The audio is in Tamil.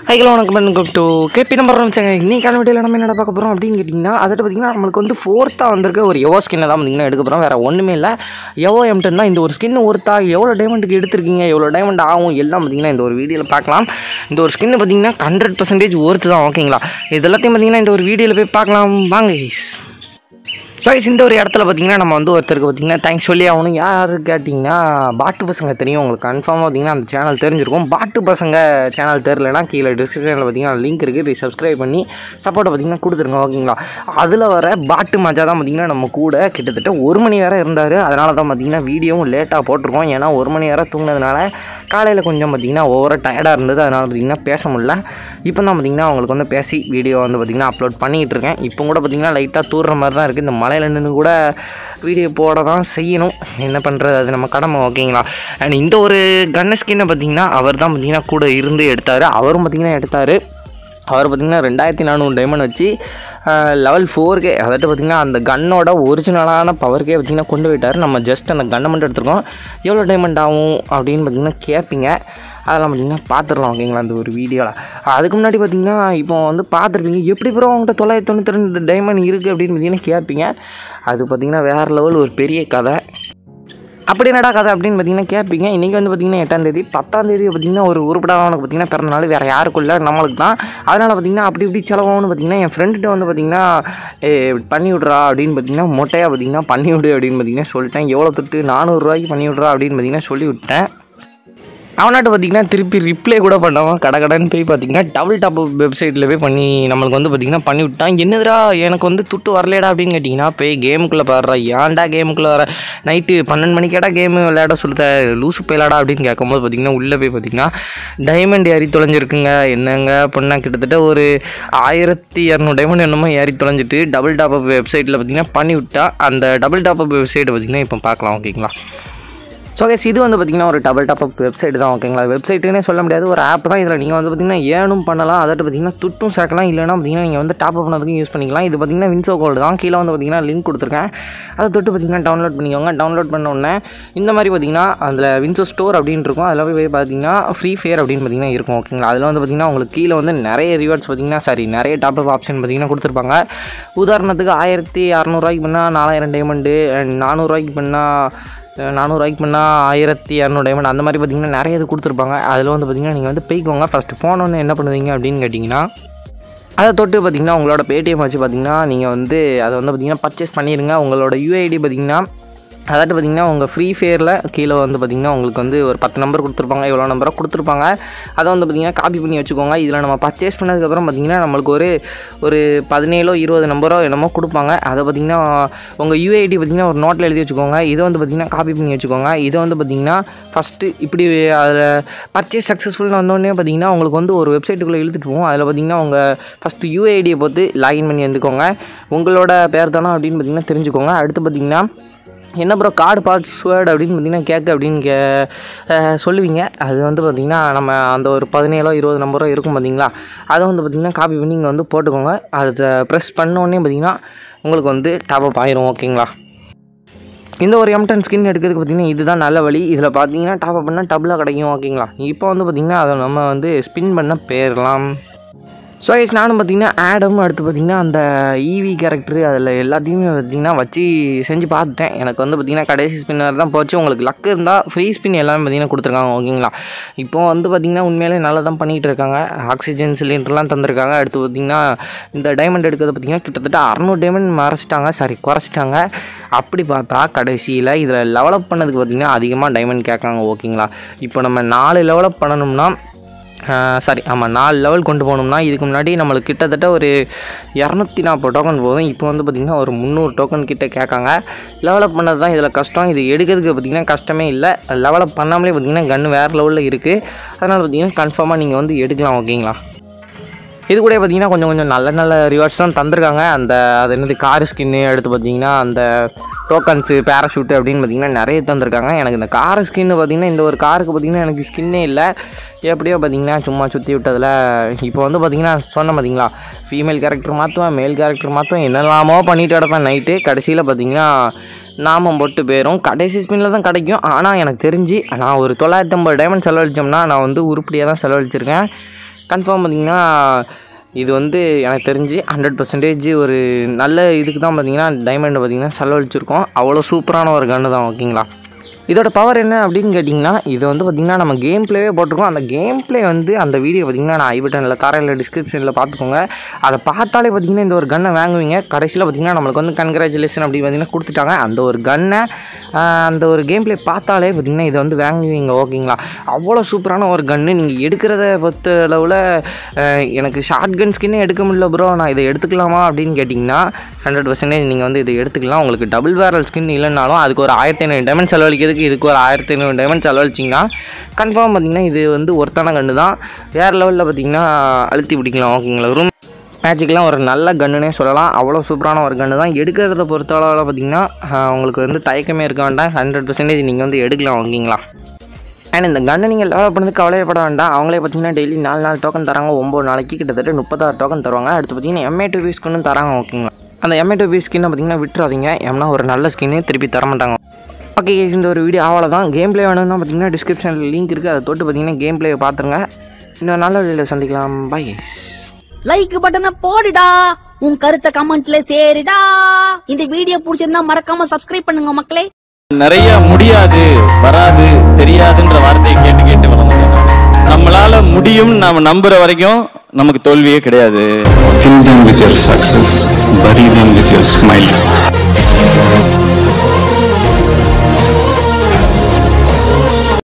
ஹைகலோ வணக்கம் வெல்கம் டு கேபி நம்பர் ஆரம்பிச்சாங்க இன்னைக்கான வீடியோவில் நம்ம என்ன பார்க்க போகிறோம் அப்படின்னு கேட்டிங்கன்னா அதில் பார்த்தீங்கன்னா நம்மளுக்கு வந்து ஃபோர்த்தாக வந்திருக்க ஒரு எவோ ஸ்கின்னை தான் பார்த்தீங்கன்னா எடுக்க போகிறோம் வேறு ஒன்றுமே இல்லை எவோ எம்டன் தான் இந்த ஒரு ஸ்கின் ஒருத்தா எவ்வளோ டைமண்டுக்கு எடுத்திருக்கீங்க எவ்வளோ டைமண்ட் ஆகும் எல்லாம் பார்த்தீங்கன்னா இந்த ஒரு வீடியோவில் பார்க்கலாம் இந்த ஒரு ஸ்கின்னு பார்த்தீங்கன்னா ஹண்ட்ரட் பர்சன்டேஜ் ஒர்த்து தான் ஓகேங்களா இது எல்லாத்தையும் பார்த்தீங்கன்னா இந்த ஒரு வீடியோவில் போய் பார்க்கலாம் வாங்க guys. ஸோ இந்த ஒரு இடத்துல பார்த்தீங்கன்னா நம்ம வந்து ஒருத்தருக்கு பார்த்தீங்கன்னா தேங்க்ஸ் சொல்லி ஆகணும் யார் கேட்டிங்கன்னா பாட்டு பசங்க தெரியும் உங்களுக்கு கன்ஃபார்மாக பார்த்தீங்கன்னா அந்த சேனல் தெரிஞ்சிருக்கும் பாட்டு பசங்க சேனல் தெரிலனா கீழே டிஸ்கிரிப்ஷனில் பார்த்தீங்கன்னா லிங்க் இருக்குது போய் சப்ஸ்கிரைப் பண்ணி சப்போர்ட்டை பார்த்தீங்கன்னா கொடுத்துருங்க ஓகேங்களா அதில் வர பாட்டு மஜா தான் பார்த்தீங்கன்னா நம்ம கூட கிட்டத்தட்ட ஒரு மணி நேரம் இருந்தார் அதனால தான் பார்த்தீங்கன்னா வீடியோவும் லேட்டாக போட்டிருக்கோம் ஏன்னா ஒரு மணி நேரம் தூங்கினதுனால காலையில் கொஞ்சம் பார்த்தீங்கன்னா ஓவராக டயர்டாக இருந்தது அதனால் பார்த்தீங்கன்னா பேச முடியல இப்போ தான் பார்த்தீங்கன்னா அவங்களுக்கு வந்து பேசி வீடியோ வந்து பார்த்தீங்கன்னா அப்லோட் பண்ணிகிட்டு இருக்கேன் இப்போ கூட பார்த்தீங்கன்னா லைட்டாக தூர்ற மாதிரி தான் இருக்குது இந்த மலையில் நின்று கூட வீடியோ போட தான் செய்யணும் என்ன பண்ணுறது அது நம்ம கடமை ஓகேங்களா அண்ட் இந்த ஒரு கன்ன ஸ்கின்னை பார்த்தீங்கன்னா அவர் தான் பார்த்தீங்கன்னா கூட இருந்து எடுத்தார் அவரும் பார்த்தீங்கன்னா எடுத்தார் அவர் பார்த்திங்கன்னா ரெண்டாயிரத்தி நானூறு டைமண்ட் வச்சு லெவல் ஃபோர்க்கே அதாவது பார்த்திங்கன்னா அந்த கன்னோட ஒரிஜினலான பவர்க்கே பார்த்திங்கன்னா கொண்டு போயிட்டார் நம்ம ஜஸ்ட் அந்த கன்னை மட்டும் எடுத்துருக்கோம் எவ்வளோ டைமண்ட் ஆகும் அப்படின்னு பார்த்திங்கன்னா கேட்பீங்க அதெல்லாம் பார்த்திங்கன்னா பார்த்துடலாம் ஓகேங்களா அந்த ஒரு வீடியோவில் அதுக்கு முன்னாடி பார்த்திங்கன்னா இப்போ வந்து பார்த்துருப்பீங்க எப்படி ப்ரோ அவங்கள்ட்ட தொள்ளாயிரத்தி தொண்ணூற்றி ரெண்டு டைமண்ட் இருக்குது அப்படின்னு பார்த்தீங்கன்னா கேட்பீங்க அது பார்த்திங்கன்னா வேறு லெவல் ஒரு பெரிய கதை அப்படி என்னடா கதை அப்படின்னு பார்த்தீங்கன்னா கேட்பீங்க இன்றைக்கி வந்து பார்த்தீங்கன்னா எட்டாம் தேதி பத்தாம் தேதி பார்த்தீங்கன்னா ஒரு உருப்படாதவனுக்கு பார்த்தீங்கன்னா பிறந்த நாள் வேறு யாருக்குள்ள நம்மளுக்கு தான் அதனால் பார்த்தீங்கன்னா அப்படி இப்படி செலவாகும்னு பார்த்தீங்கன்னா என் ஃப்ரெண்டுகிட்ட வந்து பார்த்தீங்கன்னா ஏ பண்ணி விட்றா அப்படின்னு பார்த்தீங்கன்னா மொட்டையாக பார்த்தீங்கன்னா பண்ணி விடு அப்படின்னு பார்த்தீங்கன்னா சொல்லிட்டேன் எவ்வளோ தொட்டு நானூறுரூவாய்க்கு பண்ணி விட்றா அப்படின்னு பார்த்தீங்கன்னா சொல்லி விட்டேன் அவனாட்ட பார்த்தீங்கன்னா திருப்பி ரிப்ளை கூட பண்ணாமல் கடை கடைன்னு போய் பார்த்தீங்கன்னா டபுள் டாப் வெப்சைட்டில் போய் பண்ணி நம்மளுக்கு வந்து பார்த்தீங்கன்னா பண்ணி விட்டான் என்னதுடா எனக்கு வந்து துட்டு வரலையடா அப்படின்னு கேட்டிங்கன்னா போய் கேமுக்குள்ளே பாடுறா ஏன்டா கேமுக்குள்ளே வர நைட்டு பன்னெண்டு மணிக்கேடா கேமு விளையாட சொல்லுத லூசு போயிலாடா அப்படின்னு கேட்கும்போது பார்த்தீங்கன்னா உள்ளே போய் பார்த்தீங்கன்னா டைமண்ட் ஏறி தொலைஞ்சிருக்குங்க என்னங்க பண்ணால் கிட்டத்தட்ட ஒரு ஆயிரத்தி இரநூறு டைமண்ட் என்னமோ ஏறி தொலைஞ்சிட்டு டபுள் டாப் வெப்சைட்டில் பார்த்தீங்கன்னா பண்ணி விட்டா அந்த டபுள் டாப் வெப்சைட்டை பார்த்தீங்கன்னா இப்போ பார்க்கலாம் ஓகேங்களா ஸோ கேஸ் இது வந்து பார்த்திங்கன்னா ஒரு டபுள் டாப் அப் வெப்சைட் தான் ஓகேங்களா வெப்சைட்டுன்னே சொல்ல முடியாது ஒரு ஆப் தான் இதில் நீங்கள் வந்து பார்த்திங்கன்னா ஏனும் பண்ணலாம் அதாட்டு பார்த்திங்கன்னா துட்டும் சேர்க்கலாம் இல்லைனா பார்த்தீங்கன்னா நீங்கள் வந்து டாப் அப் பண்ணதுக்கும் யூஸ் பண்ணிக்கலாம் இது பார்த்திங்கன்னா வின்சோ கோல்டு தான் கீழே வந்து பார்த்திங்கன்னா லிங்க் கொடுத்துருக்கேன் அதை தொட்டு பார்த்திங்கன்னா டவுன்லோட் பண்ணிக்கோங்க டவுன்லோட் பண்ண உடனே இந்த மாதிரி பார்த்திங்கன்னா அதில் வின்சோ ஸ்டோர் அப்படின்னு இருக்கும் அதில் போய் பார்த்திங்கன்னா ஃப்ரீ ஃபயர் அப்படின்னு பார்த்திங்கன்னா இருக்கும் ஓகேங்களா அதில் வந்து பார்த்திங்கன்னா உங்களுக்கு கீழே வந்து நிறைய ரிவார்ட்ஸ் பார்த்திங்கன்னா சாரி நிறைய டாப் அப் ஆப்ஷன் பார்த்திங்கன்னா கொடுத்துருப்பாங்க உதாரணத்துக்கு ஆயிரத்தி அறநூறுவாய்க்கு பண்ணால் நாலாயிரம் டைமண்டு நானூறுரூவாய்க்கு பண்ணால் நானூறுரூவாய்க்கு பண்ணால் ஆயிரத்தி இரநூறு டைமண்ட் அந்த மாதிரி பார்த்தீங்கன்னா நிறைய இது கொடுத்துருப்பாங்க அதில் வந்து பார்த்தீங்கன்னா நீங்கள் வந்து போய்க்கோங்க ஃபஸ்ட்டு போனோன்னு என்ன பண்ணுவீங்க அப்படின்னு கேட்டிங்கன்னா அதை தொட்டு பார்த்தீங்கன்னா உங்களோட பேடிஎம் வச்சு பார்த்தீங்கன்னா நீங்கள் வந்து அதை வந்து பார்த்தீங்கன்னா பர்ச்சேஸ் பண்ணிடுங்க உங்களோட யூஐடி பார்த்தீங்கன்னா அதாட்டு பார்த்தீங்கன்னா உங்கள் ஃப்ரீ ஃபயரில் கீழே வந்து பார்த்தீங்கன்னா உங்களுக்கு வந்து ஒரு பத்து நம்பர் கொடுத்துருப்பாங்க இவ்வளோ நம்பரோ கொடுத்துருப்பாங்க அதை வந்து பார்த்தீங்கன்னா காப்பி பண்ணி வச்சுக்கோங்க இதில் நம்ம பர்ச்சேஸ் பண்ணதுக்கப்புறம் பார்த்தீங்கன்னா நம்மளுக்கு ஒரு ஒரு பதினேழோ இருபது நம்பரோ என்னமோ கொடுப்பாங்க அதை பார்த்தீங்கன்னா உங்கள் யூஐடி பார்த்தீங்கன்னா ஒரு நோட்டில் எழுதி வச்சுக்கோங்க இதை வந்து பார்த்தீங்கன்னா காப்பி பண்ணி வச்சுக்கோங்க இதை வந்து பார்த்தீங்கன்னா ஃபஸ்ட்டு இப்படி அதில் பர்ச்சேஸ் சக்ஸஸ்ஃபுல்னு வந்தோடனே பார்த்தீங்கன்னா உங்களுக்கு வந்து ஒரு வெப்சைட்டுக்குள்ளே இழுத்துட்டு போவோம் அதில் பார்த்தீங்கன்னா உங்கள் ஃபஸ்ட்டு யூஐடியை போட்டு லாகின் பண்ணி வந்துக்கோங்க உங்களோட பேர் தானே அப்படின்னு பார்த்தீங்கன்னா தெரிஞ்சுக்கோங்க அடுத்து பார்த்தீங்கன்னா என்ன ப்ரோ கார்டு பாஸ்வேர்டு அப்படின்னு பார்த்தீங்கன்னா கேட்க அப்படின்னு கே அஹ் சொல்லுவீங்க அது வந்து பார்த்திங்கன்னா நம்ம அந்த ஒரு பதினேழோ இருபது நம்பரோ இருக்கும் பார்த்தீங்களா அதை வந்து பார்த்திங்கன்னா காப்பி பண்ணி இங்கே வந்து போட்டுக்கோங்க அதை ப்ரெஸ் பண்ணோடனே பார்த்தீங்கன்னா உங்களுக்கு வந்து டாப் அப் ஆயிரும் ஓகேங்களா இந்த ஒரு எம்டன் ஸ்கின் எடுக்கிறதுக்கு பார்த்தீங்கன்னா இதுதான் நல்ல வழி இதில் பார்த்தீங்கன்னா டாப் அப் பண்ணால் டபுளாக கிடைக்கும் ஓகேங்களா இப்போ வந்து பார்த்திங்கன்னா அதை நம்ம வந்து ஸ்பின் பண்ண போயிடலாம் ஸோ கைஸ் நானும் பார்த்தீங்கன்னா ஆடம் அடுத்து பார்த்தீங்கன்னா அந்த ஈவி கேரக்டரு அதில் எல்லாத்தையுமே பார்த்தீங்கன்னா வச்சு செஞ்சு பார்த்துட்டேன் எனக்கு வந்து பார்த்தீங்கன்னா கடைசி ஸ்பின்னர் தான் போச்சு உங்களுக்கு லக் இருந்தால் ஃப்ரீ ஸ்பின் எல்லாமே பார்த்தீங்கன்னா கொடுத்துருக்காங்க ஓகேங்களா இப்போ வந்து பார்த்தீங்கன்னா உண்மையிலே நல்லா தான் பண்ணிகிட்டு இருக்காங்க ஆக்சிஜன் சிலிண்டர்லாம் தந்திருக்காங்க அடுத்து பார்த்தீங்கன்னா இந்த டைமண்ட் எடுக்கிறது பார்த்தீங்கன்னா கிட்டத்தட்ட அறநூறு டைமண்ட் மறைச்சிட்டாங்க சாரி குறைச்சிட்டாங்க அப்படி பார்த்தா கடைசியில் இதில் லெவலப் பண்ணதுக்கு பார்த்தீங்கன்னா அதிகமாக டைமண்ட் கேட்காங்க ஓகேங்களா இப்போ நம்ம நாலு லெவலப் பண்ணணும்னா சாரி ஆமாம் நாலு லெவல் கொண்டு போகணும்னா இதுக்கு முன்னாடி நம்மளுக்கு கிட்டத்தட்ட ஒரு இரநூத்தி நாற்பது டோக்கன் போதும் இப்போ வந்து பார்த்திங்கன்னா ஒரு முந்நூறு டோக்கன் கிட்ட கேட்காங்க லெவலப் பண்ணது தான் இதில் கஷ்டம் இது எடுக்கிறதுக்கு பார்த்திங்கன்னா கஷ்டமே இல்லை லெவலப் பண்ணாமலே பார்த்திங்கன்னா கன்று வேறு லெவலில் இருக்குது அதனால் பார்த்திங்கன்னா கன்ஃபார்மாக நீங்கள் வந்து எடுக்கலாம் ஓகேங்களா இது கூட பார்த்தீங்கன்னா கொஞ்சம் கொஞ்சம் நல்ல நல்ல ரிவார்ட்ஸ் தான் தந்திருக்காங்க அந்த அது என்னது கார் ஸ்கின்னு அடுத்து பார்த்தீங்கன்னா அந்த டோக்கன்ஸு பேராஷூட்டு அப்படின்னு பார்த்தீங்கன்னா நிறைய தந்திருக்காங்க எனக்கு இந்த கார் ஸ்கின்னு பார்த்தீங்கன்னா இந்த ஒரு காருக்கு பார்த்தீங்கன்னா எனக்கு ஸ்கின்னே இல்லை எப்படியோ பார்த்தீங்கன்னா சும்மா சுற்றி விட்டதில் இப்போ வந்து பார்த்தீங்கன்னா சொன்னேன் பார்த்தீங்களா ஃபீமேல் கேரக்டர் மாற்றுவேன் மேல் கேரக்டர் மாற்றுவேன் என்னெல்லாமோ பண்ணிட்டு கிடப்பேன் நைட்டு கடைசியில் பார்த்தீங்கன்னா நாமம் போட்டு போயிடும் கடைசி ஸ்பின்னில் தான் கிடைக்கும் ஆனால் எனக்கு தெரிஞ்சு நான் ஒரு தொள்ளாயிரத்தி ஐம்பது டைமண்ட் செலவழிச்சோம்னா நான் வந்து உருப்படியாக தான் செலவழிச்சிருக்கேன் கன்ஃபார்ம் பார்த்தீங்கன்னா இது வந்து எனக்கு தெரிஞ்சு ஹண்ட்ரட் பர்சன்டேஜ் ஒரு நல்ல இதுக்கு தான் பார்த்தீங்கன்னா டைமண்டை பார்த்தீங்கன்னா செலவழிச்சிருக்கோம் அவ்வளோ சூப்பரான ஒரு கன்று தான் ஓகேங்களா இதோட பவர் என்ன அப்படின்னு கேட்டிங்கன்னா இது வந்து பார்த்திங்கன்னா நம்ம கேம் ப்ளேவே போட்டிருக்கோம் அந்த கேம் ப்ளே வந்து அந்த வீடியோ பார்த்திங்கன்னா நான் ஐ பட்டனில் தரேன் டிஸ்கிரிப்ஷனில் பார்த்துக்கோங்க அதை பார்த்தாலே பார்த்திங்கன்னா இந்த ஒரு கன்னை வாங்குவீங்க கடைசியில் பார்த்திங்கன்னா நம்மளுக்கு வந்து கங்க்ராச்சுலேஷன் அப்படி பார்த்திங்கன்னா கொடுத்துட்டாங்க அந்த ஒரு கன்னை அந்த ஒரு கேம் ப்ளே பார்த்தாலே பார்த்திங்கன்னா இதை வந்து வாங்குவீங்க ஓகேங்களா அவ்வளோ சூப்பரான ஒரு கன்று நீங்கள் எடுக்கிறத பொறுத்த அளவில் அஹ், எனக்கு ஷார்ட் கன் ஸ்கின்னே எடுக்க முடியல ப்ரோ நான் இதை எடுத்துக்கலாமா அப்படின்னு கேட்டிங்கன்னா ஹண்ட்ரட் பர்சன்டேஜ் நீங்கள் வந்து இதை எடுத்துக்கலாம் உங்களுக்கு டபுள் வேரல் ஸ்கின் இல்லைனாலும் அதுக்கு ஒரு ஆயிரத்தி ஐநூறு டைமண்ட் செலவழிக்கிறதுக்கு இதுக்கு ஒரு ஆயிரத்தி ஐநூறு டைமண்ட் செலவழிச்சிங்கன்னா கன்ஃபார்ம் பார்த்தீங்கன்னா இது வந்து ஒருத்தான கன்று தான் வேறு லெவலில் பார்த்தீங்கன்னா அழுத்தி பிடிக்கலாம் ஓகேங்களா ரூம் மேட்சுக்கெலாம் ஒரு நல்ல கன்னுனே சொல்லலாம் அவ்வளோ சூப்பரான ஒரு கன்று தான் எடுக்கிறத பொறுத்தளவில் பார்த்தீங்கன்னா ஆஹ், உங்களுக்கு வந்து தயக்கமே இருக்க வேண்டாம் ஹண்ட்ரட் பர்சன்டேஜ் நீங்கள் வந்து எடுக்கலாம் ஓகேங்களா அண்ட் இந்த கன்னை நீங்கள் டெவலப் பண்ணது கவலையப்பட வேண்டாம் அவங்களே பார்த்தீங்கன்னா டெய்லி நாலு நாலு டோக்கன் தராங்க ஒம்பது நாளைக்கு கிட்டத்தட்ட முப்பத்தாறு டோக்கன் தருவாங்க அடுத்து பார்த்தீங்கன்னா எம்ஏ டூ பி ஸ்கின்னு தராங்க ஓகேங்களா அந்த எம்ஏ டூ பி ஸ்கின்னை பார்த்தீங்கன்னா விட்டுறாதீங்க ஏன்னா ஒரு நல்ல ஸ்கின்னே திருப்பி தர மாட்டாங்க ஓகே guys, இந்த ஒரு வீடியோ அவ்வளோதான் கேம் ப்ளே வேணும்னா பார்த்தீங்கன்னா டிஸ்கிரிப்ஷனில் லிங்க் இருக்குது அதை தொட்டு பார்த்தீங்கன்னா கேம் ப்ளே பார்த்துருங்க இன்னொரு நல்ல வீடியோவில் சந்திக்கலாம் பை லைக் பட்டனை போடுடா உன் கருத்தை கமெண்ட்ல சேருடா இந்த வீடியோ பிடிச்சிருந்தா மறக்காம சப்ஸ்கிரைப் பண்ணுங்க மக்களே நிறைய முடியாது வராது தெரியாதுன்ற வார்த்தையை கேட்டு கேட்டு வளர்ந்தேன் நானு. நம்மளால முடியும் நாம நம்புற வரைக்கும் நமக்கு தோல்வியே கிடையாது Fill them with your success, bury them with your smile.